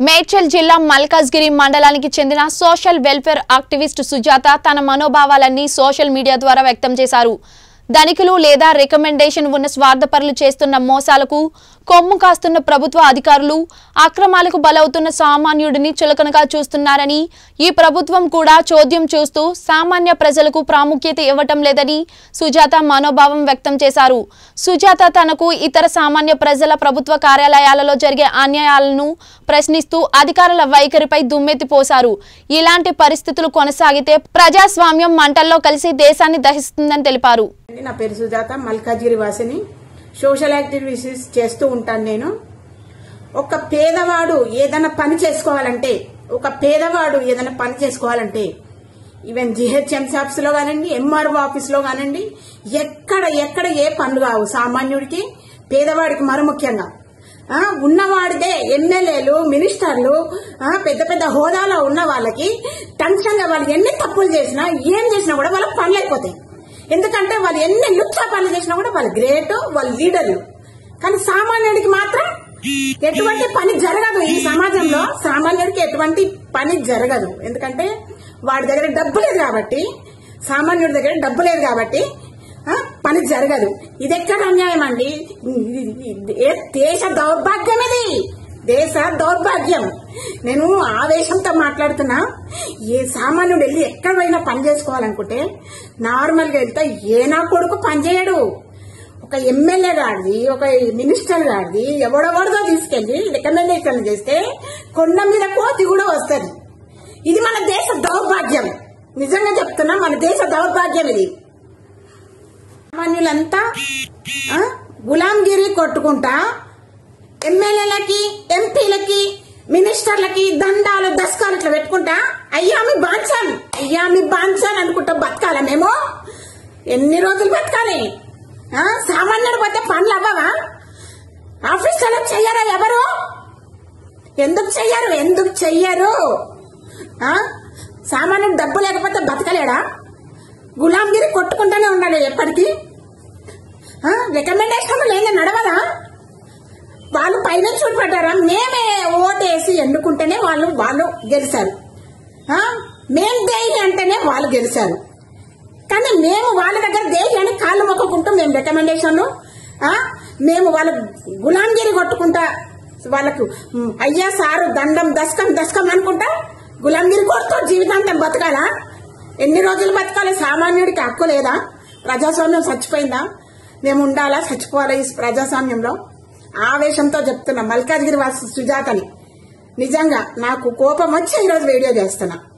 మేడ్చల్ జిల్లా మల్కాజ్గిరి మండలానికి చెందిన సోషల్ వెల్ఫేర్ యాక్టివిస్ట్ సుజాత తన మనోభావాలన్నీ సోషల్ మీడియా ద్వారా వ్యక్తం చేశారు ధనికులు లేదా రికమెండేషన్ ఉన్న స్వార్థపరులు చేస్తున్న మోసాలకు కొమ్ము కాస్తున్న ప్రభుత్వ అధికారులు అక్రమాలకు బలవుతున్న సామాన్యుడిని చులకనగా చూస్తున్నారని ఈ ప్రభుత్వం కూడా చోద్యం చూస్తూ సామాన్య ప్రజలకు ప్రాముఖ్యత ఇవ్వటం లేదని సుజాత మనోభావం వ్యక్తం చేశారు సుజాత తనకు ఇతర సామాన్య ప్రజల ప్రభుత్వ కార్యాలయాలలో జరిగే అన్యాయాలను ప్రశ్నిస్తూ అధికారుల వైఖరిపై దుమ్మెత్తిపోశారు ఇలాంటి పరిస్థితులు కొనసాగితే ప్రజాస్వామ్యం మంటల్లో కలిసి దేశాన్ని దహిస్తుందని తెలిపారు అండి, నా పేరు సుజాత మల్కాజిరి వాసిని సోషల్ యాక్టివిటీస్ చేస్తూ ఉంటాను నేను ఒక పేదవాడు ఏదైనా పని చేసుకోవాలంటే ఒక పేదవాడు ఏదైనా పని చేసుకోవాలంటే ఈవెన్ జిహెచ్ఎంసీ ఆఫీస్ లో కానివ్వండి ఎంఆర్ఓ ఆఫీస్ లో కానివ్వండి ఎక్కడ ఎక్కడ ఏ పనులు కావు సామాన్యుడికి పేదవాడికి మరి ముఖ్యంగా ఆ, ఉన్నవాడిదే ఎమ్మెల్యేలు మినిస్టర్లు ఆ, పెద్ద పెద్ద హోదాలో ఉన్న వాళ్ళకి టెన్షన్ గా వాళ్ళు ఎన్ని తప్పులు చేసినా ఏం చేసినా కూడా వాళ్ళకి పనులు అయిపోతాయి ఎందుకంటే వాళ్ళు ఎన్ని లుచ్చా పనులు చేసినా కూడా వాళ్ళు గ్రేట్ వాళ్ళు లీడర్లు కానీ సామాన్యుడికి మాత్రం ఎటువంటి పని జరగదు ఈ సమాజంలో సామాన్యుడికి ఎటువంటి పని జరగదు ఎందుకంటే వాడి దగ్గర డబ్బు లేదు కాబట్టి సామాన్యుడి దగ్గర డబ్బు లేదు కాబట్టి ఆ, పని జరగదు ఇది ఎక్కడ అన్యాయం అండి ఇది ఏ దేశ దౌర్భాగ్యం ఇది దేశ దౌర్భాగ్యం నేను ఆవేశంతో మాట్లాడుతున్నా ఏ సామాన్యుడు వెళ్ళి ఎక్కడ పోయినా పని చేసుకోవాలనుకుంటే నార్మల్ గా వెళ్తే ఏ నా కొడుకు పని చేయడు ఒక ఎమ్మెల్యే గాడిది ఒక మినిస్టర్ గాడిది ఎవడెవరిదో తీసుకెళ్లి రికమెండేషన్ చేస్తే కొండ మీద కోతి కూడా వస్తుంది ఇది మన దేశ దౌర్భాగ్యం నిజంగా చెప్తున్నా మన దేశ దౌర్భాగ్యం ఇది సామాన్యులంతా ఆ, గులాంగిరి కొట్టుకుంటా ఎమ్మెల్యేలకి ఎంపీలకి మినిస్టర్లకి దండాలు దస్కాలు ఇట్లా పెట్టుకుంటా అయ్యా మీ బాంచాను అయ్యా మీ బాంచాను అనుకుంటా బతకాలా మేము ఎన్ని రోజులు బతకాలి ఆ, సామాన్యుడు పోతే పనులు అవ్వవా ఆఫీసర్లు చెయ్యరా ఎవరు ఎందుకు చెయ్యరు ఎందుకు చెయ్యరు ఆ? సామాన్యుడు డబ్బు లేకపోతే బతకలేడా గులాంగిరి కొట్టుకుంటూనే ఉన్నాడు ఎప్పటికీ రికమెండేషన్ లేదా నడవదా వాళ్ళు పైన చూడబడ్డారా మేమే ఓటేసి ఎన్నుకుంటేనే వాళ్ళు వాళ్ళు గెలిచారు ఆ? మేం దేహి అంటేనే వాళ్ళు గెలిచారు కానీ మేము వాళ్ళ దగ్గర దేహి అని కాళ్ళు మొక్కకుంటూ మేము రికమెండేషన్ మేము వాళ్ళ గులాంగిరి కొట్టుకుంటా వాళ్ళకు మ్, అయ్యా సారు దండం దశకం దశకం అనుకుంటా గులాంగిరి కొడుతూ జీవితాంతం బతకాలా ఎన్ని రోజులు బతకాలి సామాన్యుడికి హక్కు లేదా ప్రజాస్వామ్యం చచ్చిపోయిందా మేము ఉండాలా చచ్చిపోవాలా ఈ ప్రజాస్వామ్యంలో ఆవేశంతో చెప్తున్నా మల్కాజ్గిరి వాసి సుజాతని నిజంగా నాకు కోపం వచ్చి ఈరోజు వీడియో చేస్తున్నా